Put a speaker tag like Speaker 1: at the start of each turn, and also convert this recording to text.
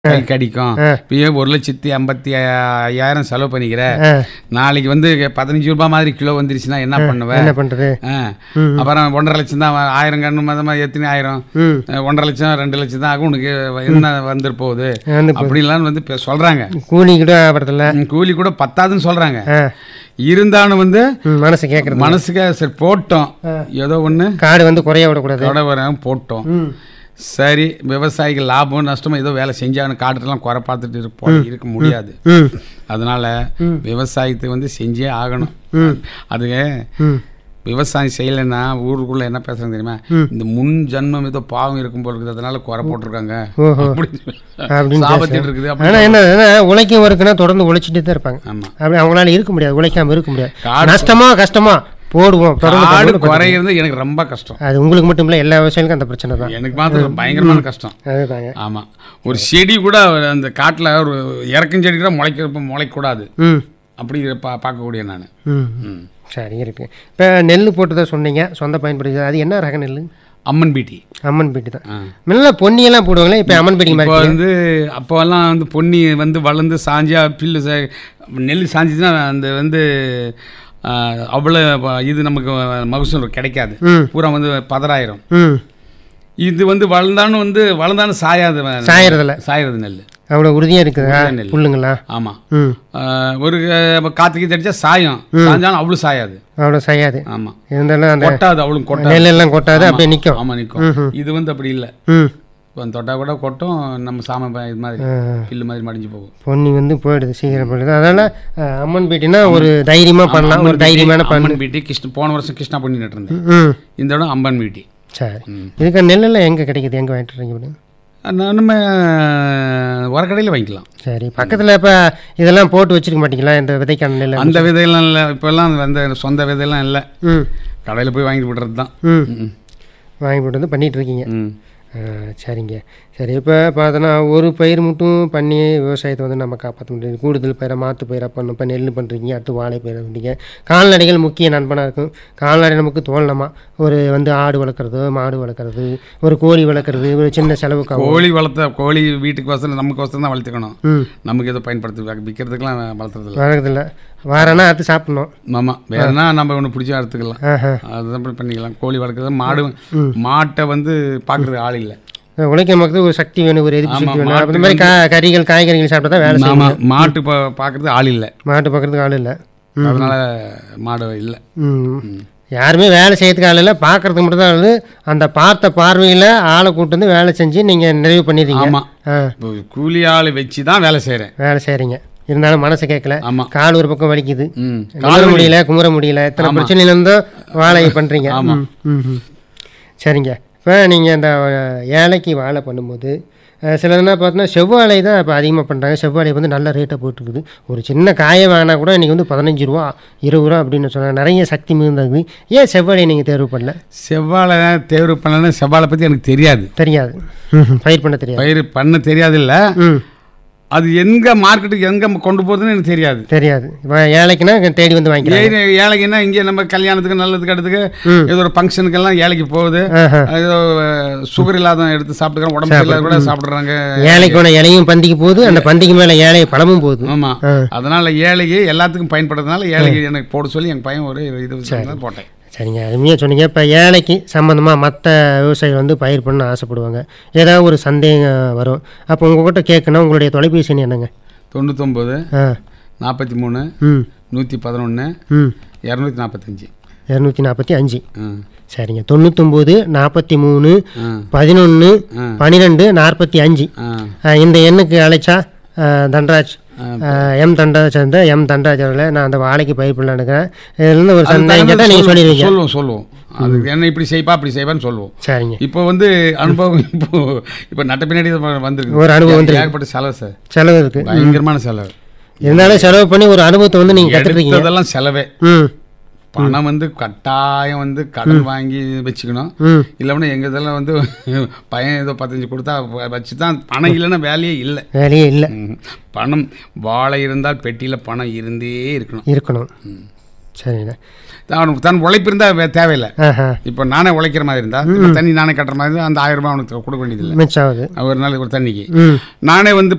Speaker 1: கை கடிக்கும்
Speaker 2: ஆ.
Speaker 1: இப்பயே ஒரு லட்சத்தி ஐம்பத்தி ஐயாயிரம் செலவு பண்ணிக்கிற
Speaker 2: ஆ,
Speaker 1: நாளைக்கு வந்து பதினஞ்சு ரூபாய் மாதிரி கிலோ வந்துருச்சுன்னா என்ன பண்ணுவ
Speaker 2: என்ன பண்றது
Speaker 1: ஆ. அப்புறம் ஒன்றரை லட்சம் தான் ஆயிரம் கண்ணு மதமா எத்தனை ஆயிரம்
Speaker 2: ம்
Speaker 1: அஹ் ஒன்றரை லட்சம் ரெண்டு லட்சம் தான் ஆகும் உனக்கு என்ன வந்துரு போகுது
Speaker 2: வந்து
Speaker 1: அப்படிலாம் வந்து இப்ப சொல்றாங்க
Speaker 2: கூலி கூட ஆபரத்தில்
Speaker 1: ம், கூலி கூட பத்தாதுன்னு சொல்றாங்க
Speaker 2: ஆ
Speaker 1: இருந்தாலும் வந்து
Speaker 2: ம், மனசு கேட்கறது
Speaker 1: மனசுக்கு சரி போட்டோம் ஏதோ ஒண்ணு
Speaker 2: காடு வந்து குறைய விடக்கூடாது
Speaker 1: தொட வர போட்டோம்
Speaker 2: ம்
Speaker 1: சரி விவசாயிகள் லாபம் நஷ்டமும் ஏதோ வேலை செஞ்சாங்கன்னு காட்டுறலாம் குறை பார்த்துட்டு இருப்போம் இருக்க முடியாது
Speaker 2: ம்
Speaker 1: அதனால விவசாயத்தை வந்து செஞ்சே ஆகணும் அது
Speaker 2: ம்
Speaker 1: விவசாயம் செய்யலைன்னா ஊருக்குள்ள என்ன பேசுறாங்க தெரியுமா இந்த முன் ஜன்மம் ஏதோ பாவம் இருக்கும் போல இருக்குது அதனால குறை போட்டிருக்காங்க
Speaker 2: ஓஹோ.
Speaker 1: அப்படி
Speaker 2: அப்படின்னு
Speaker 1: சாபத்திட்டு இருக்குது அப்படி
Speaker 2: ஆனா என்ன என்ன, உழைக்கும் ஒர்க்குனா தொடர்ந்து உழைச்சிட்டே தான் இருப்பாங்க
Speaker 1: ஆமா
Speaker 2: அப்படி அவங்களால இருக்க முடியாது உழைக்காம இருக்க முடியாது
Speaker 1: காடு-
Speaker 2: நஷ்டமா கஷ்டமா போடுவோம் தொடர்ந்து
Speaker 1: காடு
Speaker 2: தொடர்ந்து
Speaker 1: குறையிறது எனக்கு ரொம்ப கஷ்டம்
Speaker 2: அது உங்களுக்கு மட்டும் இல்ல எல்லா விவசாயிகளுக்கும் அந்த பிரச்சனை தான்
Speaker 1: எனக்கு மாத்திரம் பயங்கரமான கஷ்டம்
Speaker 2: அதுதாங்க
Speaker 1: ஆமா ஒரு செடி கூட அந்த காட்டுல ஒரு இறக்கும் செடி கூட முளைக்க முளைக்கூடாது
Speaker 2: ம்
Speaker 1: அப்படி பா பார்க்கக்கூடிய நான்
Speaker 2: ம்
Speaker 1: ம்
Speaker 2: சரி இருக்கு இப்போ நெல் போட்டதை சொன்னீங்க சொந்த பயன்படுத்தி அது என்ன ரக நெல்
Speaker 1: அம்மன் பீட்டி
Speaker 2: அம்மன் பேட்டி தான்
Speaker 1: ஆ.
Speaker 2: முன்ன பொன்னியெல்லாம் போடுவாங்களே இப்போ அம்மன் பேட்டி
Speaker 1: இப்போ
Speaker 2: மாதிரி
Speaker 1: வந்து அப்போல்லாம் வந்து பொன்னி வந்து வளர்ந்து சாஞ்சா பில்லு சா- நெல் சாஞ்சிச்சுன்னா அந்த வந்து ஆ, அவ்வளோ வ- இது நமக்கு மகசூல் கிடைக்காது
Speaker 2: ம்
Speaker 1: பூரா வந்து பதறாயிரும்
Speaker 2: ம்
Speaker 1: இது வந்து வளர்ந்தாலும் வந்து வளர்ந்தாலும் சாயாது வ-
Speaker 2: சாயறதில்ல
Speaker 1: சாயறது நெல்
Speaker 2: அவ்வளோ உறுதியாக இருக்குதா
Speaker 1: உறுதியான நெல்.
Speaker 2: புல்லுங்களா
Speaker 1: ஆமாம்
Speaker 2: ம்
Speaker 1: ஒரு காற்றுக்கு தடிச்சா சாயம் சாஞ்சாலும் அவ்வளோ சாயாது
Speaker 2: அவ்வளோ செய்யாது
Speaker 1: ஆமாம்
Speaker 2: இருந்தாலும் அந்த
Speaker 1: கொட்டாது அவ்வளோ கொட்டாது
Speaker 2: நெல் எல்லாம் கொட்டாது அப்படியே நிற்கும்
Speaker 1: ஆமாம் நிற்கும் இது வந்து அப்படி இல்லை
Speaker 2: ம்
Speaker 1: இப்போ தொட்டா கூட கொட்டும் நம்ம சாம ப- இது மாதிரி
Speaker 2: ஆ.
Speaker 1: பில்லு மாதிரி மடிஞ்சு போகும்
Speaker 2: பொன்னி வந்து போயிடுது சீக்கிரம் போயிடுது அதனால அஹ், அம்மன் பேட்டினா ஒரு தைரியமா பண்ணலாம் ஒரு தைரியமான பண்ணு
Speaker 1: அம்மன் பீட்டி கிருஷ்ண போன வருஷம் கிருஷ்ணா பண்ணி நட்டிருந்தேன்
Speaker 2: ம்
Speaker 1: இந்த இடம் அம்பன் பீட்டி
Speaker 2: சரி இதுக்கு நெல்லெல்லாம் எங்கே கிடைக்குது எங்கே வாங்கிட்டு இருக்கீங்க இப்படி?
Speaker 1: நான் நம்ம உரக்கடையில் வாங்கிக்கலாம்
Speaker 2: சரி பக்கத்தில் இப்போ இதெல்லாம் போட்டு வச்சிருக்க மாட்டீங்களா இந்த விதைக்கான நெல்
Speaker 1: அந்த விதையெல்லாம் இல்லை இப்போல்லாம் அந்த சொந்த விதையெல்லாம் இல்லை
Speaker 2: ம்
Speaker 1: கடையில் போய் வாங்கிட்டு விடுறது தான்
Speaker 2: ம்
Speaker 1: ம்.
Speaker 2: வாங்கி போட்டு வந்து பண்ணிட்டு இருக்கீங்க
Speaker 1: ம்
Speaker 2: ஆ, சரிங்க சரி இப்போ பார்த்தோன்னா ஒரு பயிர் மட்டும் பண்ணி விவசாயத்தை வந்து நம்ம காப்பாற்ற முடியாது கூடுதல் பயிரை மாற்று பயிராக பண்ணும் இப்போ நெல் பண்ணுறீங்க அடுத்து வாழை பயிரை பண்ணுறீங்க கால்நடைகள் முக்கிய நண்பனாக இருக்கும் கால்நடை நமக்கு தோழனமா ஒரு வந்து ஆடு வளர்க்குறது மாடு வளர்க்குறது ஒரு கோழி வளர்க்குறது ஒரு சின்ன செலவுக்காகும்
Speaker 1: கோழி வளர்த்த கோழி வீட்டுக்கு வசரம் நமக்கு வசரம் தான் வளர்த்துக்கணும்
Speaker 2: ம்
Speaker 1: நமக்கு எதுவும் பயன்படுத்தி விற்கிறதுக்கெல்லாம் வளர்த்துறதில்ல
Speaker 2: வளர்க்குறதில்ல வாரனா அடுத்து சாப்பிடணும்
Speaker 1: ஆமாம் வேறனா நம்ம ஒன்று பிடிச்சா எடுத்துக்கலாம்
Speaker 2: ஆஹா
Speaker 1: அதுதான் இப்படி பண்ணிக்கலாம் கோழி வளர்க்குறது மாடு மாட்டை வந்து பார்க்குறது ஆள் இல்லை
Speaker 2: உழைக்க மக்களுக்கு ஒரு சக்தி வேணும் ஒரு எதிர்ப்பு
Speaker 1: ஆமா,
Speaker 2: சக்தி வேணும்
Speaker 1: மாட்டுக்கு
Speaker 2: அந்த மாதிரி கா கறிகள் காய்கறிகள் சாப்பிட்டா தான் வேலை செய்யும்
Speaker 1: ஆமாம் மாட்டு பா பார்க்குறது ஆள் இல்லை
Speaker 2: மாட்டு பக்கத்துக்கு ஆள் இல்லை
Speaker 1: அதனால மாடு இல்லை
Speaker 2: ம் யாருமே வேலை செய்யறதுக்கு ஆள் இல்லை பார்க்கறதுக்கு மட்டும் தான் ஆளு அந்த பார்த்த பார்வையில் ஆளை கூட்டு வந்து வேலை செஞ்சு நீங்கள் நிறைவு பண்ணிடுறீங்க
Speaker 1: ஆமாம்
Speaker 2: ஆ
Speaker 1: இப்போ கூலி ஆள் வச்சு தான் வேலை செய்கிறேன்
Speaker 2: வேலை செய்கிறீங்க இருந்தாலும் மனசு கேட்கல
Speaker 1: ஆமாம்
Speaker 2: கால் ஒரு பக்கம் வலிக்குது
Speaker 1: ம்
Speaker 2: குமர முடியல குமுற முடியல இத்தனை பிரச்சனையில இருந்தும் வாழை பண்ணுறீங்க ம் ம், ம். சரிங்க இப்போ நீங்கள் இந்த அஹ், ஏழைக்கு வாழை பண்ணும்போது அஹ், சிலதுனா பார்த்தீங்கன்னா செவ்வாழை தான் இப்போ அதிகமாக பண்ணுறாங்க செவ்வாழை வந்து நல்ல ரேட்டை போட்டுருக்குது ஒரு சின்ன காயை வாங்கினா கூட இன்றைக்கி வந்து பதினஞ்சு ரூபா இருபது ரூபா அப்படின்னு சொன்னாங்க நிறைய சக்தி மிகுந்தது ஏன் செவ்வாழை நீங்கள் தேர்வு பண்ணல
Speaker 1: செவ்வாழை தேர்வு பண்ணலன்னா செவ்வாழை பற்றி எனக்கு தெரியாது
Speaker 2: தெரியாது ம், பயிர் பண்ண தெரியாது
Speaker 1: பயிர் பண்ண தெரியாது இல்லை
Speaker 2: ம்
Speaker 1: அது எங்கே மார்க்கெட்டுக்கு எங்கே கொண்டு போகுதுன்னு எனக்கு தெரியாது
Speaker 2: தெரியாது இப்போ ஏழைக்குன்னா தேடி வந்து வாங்கிக்கிறாங்க
Speaker 1: ஏழை ஏழைக்குன்னா இங்கே நம்ம கல்யாணத்துக்கு நல்லதுக்கு அடுத்துக்கு ஏதோ ஒரு ஃபங்க்ஷனுக்கெல்லாம் ஏழைக்கு போகுது
Speaker 2: ஆஹா.
Speaker 1: ஏதோ சுகர் இல்லாதவன் எடுத்து சாப்பிட்டுக்கிறோம் உடம்பு சரியில்லாத கூட சாப்பிட்றாங்க
Speaker 2: ஏழைக்கு போன இலையும் பந்திக்கு போகுது அந்த பந்திக்கு மேலே ஏழை பழமும் போகுது
Speaker 1: ஆமாம்
Speaker 2: ஆ.
Speaker 1: அதனால ஏழைக்கு எல்லாத்துக்கும் பயன்படுறதுனால ஏழைக்கு எனக்கு போட சொல்லி என் பையன் ஒரு இது தான் போட்டேன்
Speaker 2: சரிங்க அருமையாக சொன்னீங்க இப்போ ஏழைக்கு சம்மந்தமாக மற்ற விவசாயிகள் வந்து பயிர் பண்ண ஆசைப்படுவாங்க ஏதாவது ஒரு சந்தேகம் வரும் அப்போ உங்ககிட்ட கேட்கணும் உங்களுடைய தொலைபேசி எண் என்னங்க
Speaker 1: தொண்ணூத்தொம்பது
Speaker 2: ஆ
Speaker 1: நாற்பத்தி மூணு
Speaker 2: ம்
Speaker 1: நூற்றி பதினொன்று
Speaker 2: ம்
Speaker 1: இரநூத்தி நாற்பத்தஞ்சு
Speaker 2: இரநூத்தி நாற்பத்தி அஞ்சு
Speaker 1: ஆ
Speaker 2: சரிங்க தொண்ணூத்தொம்பது நாற்பத்தி மூணு
Speaker 1: ஆ
Speaker 2: பதினொன்று
Speaker 1: ஆ.
Speaker 2: பன்னிரெண்டு நாற்பத்தி அஞ்சு
Speaker 1: ஆ
Speaker 2: இந்த எண்ணுக்கு அழைச்சா ஆ, தண்டராஜ் ஆ, எம் தண்டராஜ் சேர்ந்த எம் தண்டராஜ் அவர்களை நான் அந்த வாழைக்கு பயிர் பண்ணலான்னு இருக்கிறேன் இதுலேருந்து ஒரு சந்தேகம் கேட்டால் நீங்கள் சொல்லிடுவீங்க
Speaker 1: சொல்லுவோம் சொல்லுவோம் அது என்ன இப்படி செய்ப்பா அப்படி செய்ப்பான்னு சொல்லுவோம்
Speaker 2: சரிங்க
Speaker 1: இப்போ வந்து அனுபவம் இப்போ இப்போ நட்ட பின்னாடி வந்துருக்கு
Speaker 2: ஒரு அனுபவம் வந்துருக்கு.
Speaker 1: ஏகப்பட்ட செலவு சார்
Speaker 2: செலவு இருக்குது
Speaker 1: பயங்கரமான செலவு
Speaker 2: இருந்தாலும் செலவு பண்ணி ஒரு அனுபவத்தை வந்து நீங்கள் கற்றுருக்கீங்க
Speaker 1: எடுத்ததெல்லாம் செலவே
Speaker 2: ம்
Speaker 1: பணம் வந்து கட்டாயம் வந்து கடன் வாங்கி வச்சுக்கணும்
Speaker 2: ம்
Speaker 1: இல்லைன்னா எங்கள் இதெல்லாம் வந்து பையன் ஏதோ பதினஞ்சு கொடுத்தா வச்சு தான் பணம் இல்லைன்னா வேலையே இல்லை
Speaker 2: வேலையே இல்லை
Speaker 1: ம். பணம் வாழை இருந்தால் பெட்டியில் பணம் இருந்தே இருக்கணும்
Speaker 2: இருக்கணும் சரிண்ணே
Speaker 1: அவனுக்கு தன் உழைப்பு இருந்தால் தேவையில்லை
Speaker 2: ஆஹா
Speaker 1: இப்போ நானே உழைக்கிற மாதிரி இருந்தா இப்போ தண்ணி நானே கட்டுற மாதிரி இருந்தா அந்த ஆயிரம் ரூபாய் அவனுக்கு கொடுக்க வேண்டியதில்லை
Speaker 2: மிச்சம் ஆகுது
Speaker 1: ஒரு நாளைக்கு ஒரு தண்ணிக்கு
Speaker 2: ம்
Speaker 1: நானே வந்து